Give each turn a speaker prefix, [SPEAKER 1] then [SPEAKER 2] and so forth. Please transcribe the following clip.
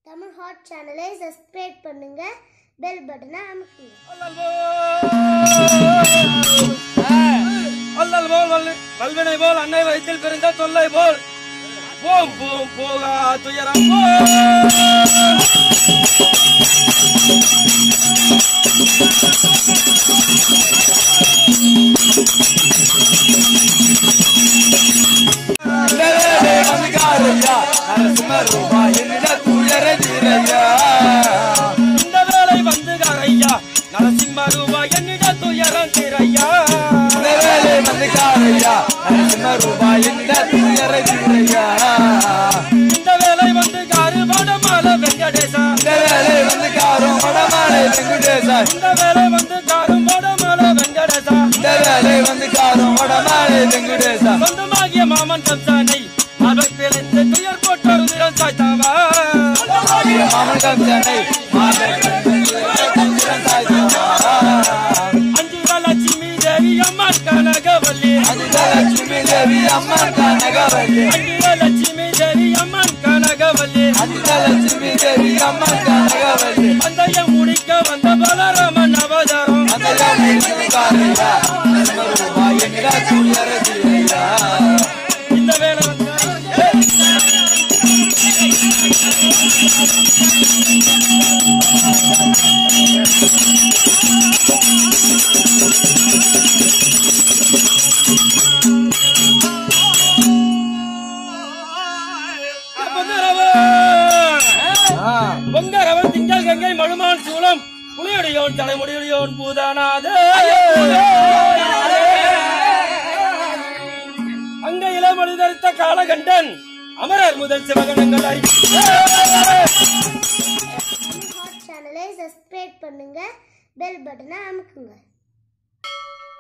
[SPEAKER 1] Tamil hot சேனலை subscribe பண்ணுங்க bell பட்டனை அமுக்குங்க
[SPEAKER 2] அல்லல் போல் வல்லு- வல்வினை போல் அன்னை வயிற்றில் பிறந்த தொல்லை போல் போம் போம் போகா துயரம் போல் இந்த வேலை வந்து கரையா நரசிம்ம ரூபா என்னிட துயரம் திரையா இந்த வேலை வந்து காரு வடமால வெங்கடேசா இந்த வேலை வந்து காரும் வடமால வெங்கடேசா சொந்தமாகிய மாமன் கம்சானை அவர் பிழைந்து துயர் போட்டொரு திறம் சாய்த்தாவா அஞ்சுக லட்சுமி தேவி அம்மன் கனகவல்லி அஞ்சுக லட்சுமி தேவி அம்மன் கனகவல்லி பந்தயம் முடிக்க வந்த பலராமன் அவதாரம் இந்த வேலை வந்து பொங்கரவன் பொங்கரவன் திங்கள் கங்கை மழுமான் சூலம் புலியடியோன் தலைமுடியோன் பூதானாத அங்க இளமொழி தரித்த காலகண்டன் அமரர் முதல் சிவகணங்கள் அறி
[SPEAKER 1] தமிழ் ஹாட் சேனலை சப்ஸ்கிரைப் பண்ணுங்க பெல் பட்டனை அமுக்குங்க